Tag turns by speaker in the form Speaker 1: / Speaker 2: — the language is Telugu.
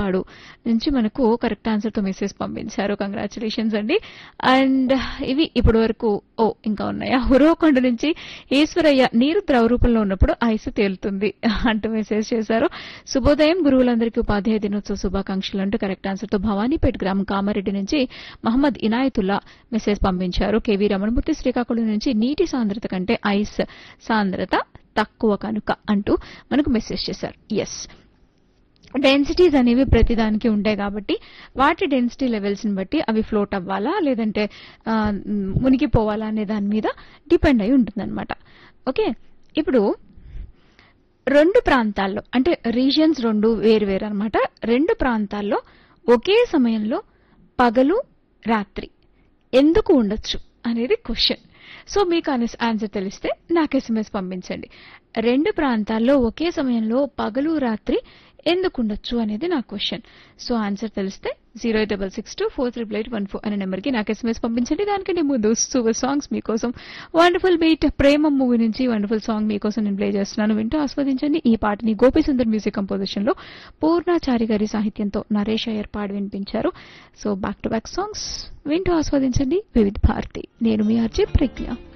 Speaker 1: విజయపాడు నుంచి మనకు కరెక్ట్ ఆన్సర్ తో మెసేజ్ పంపించారు కంగ్రాచులేషన్స్ అండి అండ్ ఇవి ఇప్పటి వరకు ఓ ఇంకా ఉన్నాయా హురవకొండ నుంచి ఈశ్వరయ్య నీరు ద్రవ రూపంలో ఉన్నప్పుడు ఐస్ తేలుతుంది అంటూ మెసేజ్ చేశారు శుభోదయం గురువులందరికీ ఉపాధ్యాయ దినోత్సవ శుభాకాంక్షలు అంటూ కరెక్ట్ ఆన్సర్ తో భవానీపేట గ్రామం కామారెడ్డి నుంచి మహమ్మద్ ఇనాయతుల్లా మెసేజ్ పంపించారు కేవీ రమణమూర్తి శ్రీకాకుళం నుంచి నీటి సాంద్రత కంటే ఐస్ సాంద్రత తక్కువ కనుక అంటూ మనకు మెసేజ్ చేశారు ఎస్ డెన్సిటీస్ అనేవి ప్రతిదానికి ఉంటాయి కాబట్టి వాటి డెన్సిటీ లెవెల్స్ ని బట్టి అవి ఫ్లోట్ అవ్వాలా లేదంటే ఆ, మ్, మునిగిపోవాలా అనే దాని మీద డిపెండ్ అయి ఉంటుందన్నమాట ఓకే ఇప్పుడు రెండు ప్రాంతాల్లో అంటే రీజియన్స్ రెండు వేరు వేరు అనమాట రెండు ప్రాంతాల్లో ఒకే సమయంలో పగలు రాత్రి ఎందుకు ఉండొచ్చు అనేది క్వశ్చన్ సో మీకు ఆన్సర్ తెలిస్తే నాకు ఎస్ఎంఎస్ పంపించండి రెండు ప్రాంతాల్లో ఒకే సమయంలో పగలు రాత్రి ఎందుకు ఉండొచ్చు అనేది నా క్వశ్చన్ సో ఆన్సర్ తెలిస్తే zero eight double six two four triple eight one four అనే నెంబర్కి నాకు ఎస్ఎంఎస్ పంపించండి దానికంటే ముందు సూపర్ సాంగ్స్ మీకోసం వండర్ఫుల్ బీట్ ప్రేమ మూవీ నుంచి వండర్ఫుల్ సాంగ్ మీకోసం నేను ప్లే చేస్తున్నాను వింటూ ఆస్వాదించండి ఈ పాటని గోపి సుందర్ మ్యూజిక్ కంపోజిషన్ లో పూర్ణాచారి గారి సాహిత్యంతో నరేష్ అయ్యర్ పాడి వినిపించారు so back to back songs వింటూ ఆస్వాదించండి వివిధ భారతి నేను మీ అర్జీ ప్రజ్ఞ